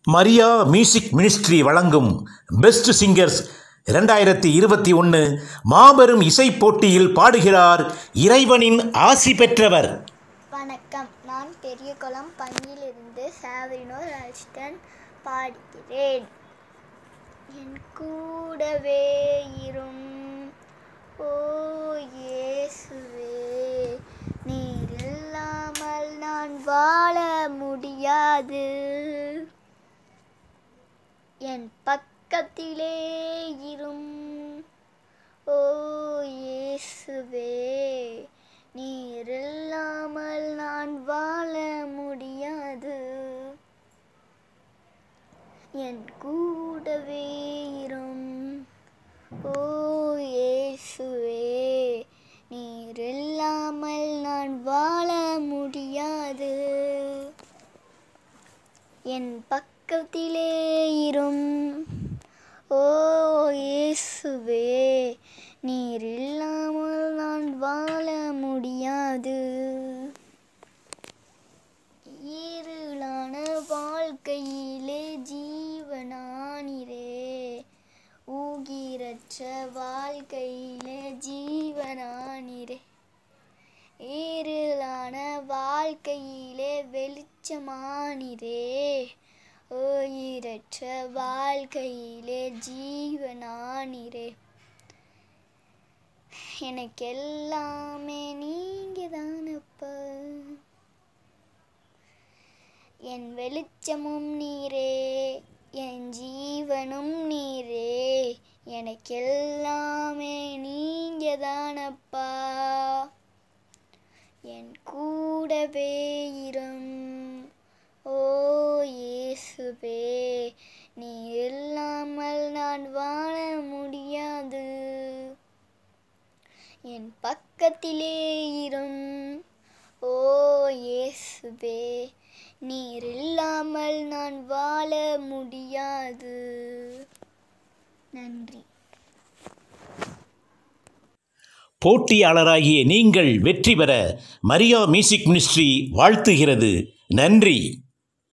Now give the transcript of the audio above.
Maria music ministry வழங்கும் best singers இரண்டாயிரத்தி இருபத்தி ஒன்று மாபெரும் இசைப் போட்டியில் பாடுகிறார் இறைவனின் ஆசி பெற்றவர் வணக்கம் நான் பெரியகுளம் பங்கிலிருந்து சாவரினோ ராஜ்டன் பாடுகிறேன் என் கூடவே இரும் ஓ இயேசுவே நீர் இல்லாமல் நான் வாழ முடியாது என் பக்கத்திலே இரும் ஓ இயேசுவே நீர் இல்லாமல் நான் வாழ முடியாது என் கூடவே இரும் ஓ இயேசுவே நீர் இல்லாமல் நான் வாழ முடியாது என் பக்கத்திலே இரும் ஓ இயேசுவே நீர் இல்லாமல் நான் வாழ முடியாது இருளான வாழ்க்கையிலே ஜீவனானிரே ஊகிரற்ற வாழ்க்கையிலே ஜீவனானிரே இருளான வாழ்க்கையிலே வெளிச்சமானிரே உயிரற்ற வாழ்க்கையிலே ஜீவனானிரே எனக்கு எல்லாமே நீங்க தானப்பா என் வெளிச்சமும் நீரே என் ஜீவனும் நீரே எனக்கு எல்லாமே நீங்க தானப்பா என் கூடவே இரும் ஓ இயேசுவே நீ இல்லாமல் நான் வாழ முடியாது என் பக்கத்திலே இரும் ஓ இயேசுவே நீர் இல்லாமல் நான் வாழ முடியாது நன்றி போட்டியாளராகிய நீங்கள் வெற்றி பெற மரியா மியூசிக் மினிஸ்ட்ரி வாழ்த்துகிறது நன்றி